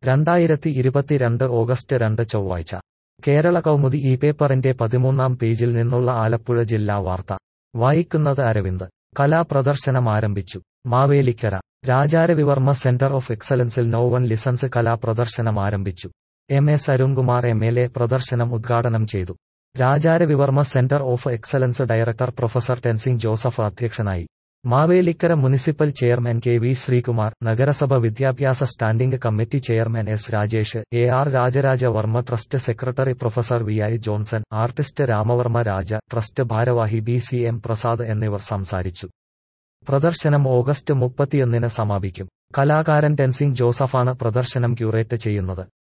രണ്ടായിരത്തി ഇരുപത്തിരണ്ട് ഓഗസ്റ്റ് രണ്ട് ചൊവ്വാഴ്ച കേരള കൗമുദി ഈ പേപ്പറിന്റെ പതിമൂന്നാം പേജിൽ നിന്നുള്ള ആലപ്പുഴ ജില്ലാ വാർത്ത വായിക്കുന്നത് അരവിന്ദ് കലാപ്രദർശനം ആരംഭിച്ചു മാവേലിക്കര രാജാരവിവർമ്മ സെന്റർ ഓഫ് എക്സലൻസിൽ നോവൺ ലിസൺസ് കലാപ്രദർശനം ആരംഭിച്ചു M S Arunkumar M L A പ്രദർശനം ഉദ്ഘാടനം ചെയ്തു Raja Ravi Varma centre of excellence director professor Tenzing Joseph അധ്യക്ഷനായി Mavelikkara municipal chairman K V Sreekumar നഗരസഭ വിദ്യാഭ്യാസ standing committee chairman S Rajesh A R Rajarajavarma trust secretary professor V I Johnson artist Ramavarma Raja trust ഭാരവാഹി B C M Prasad എന്നിവർ സംസാരിച്ചു പ്രദർശനം ഓഗസ്റ്റ് മുപ്പത്തിയൊന്നിന് സമാപിക്കും കലാകാരൻ ടെൻസിംഗ് ജോസഫാണ് പ്രദർശനം ക്യൂറേറ്റ് ചെയ്യുന്നത്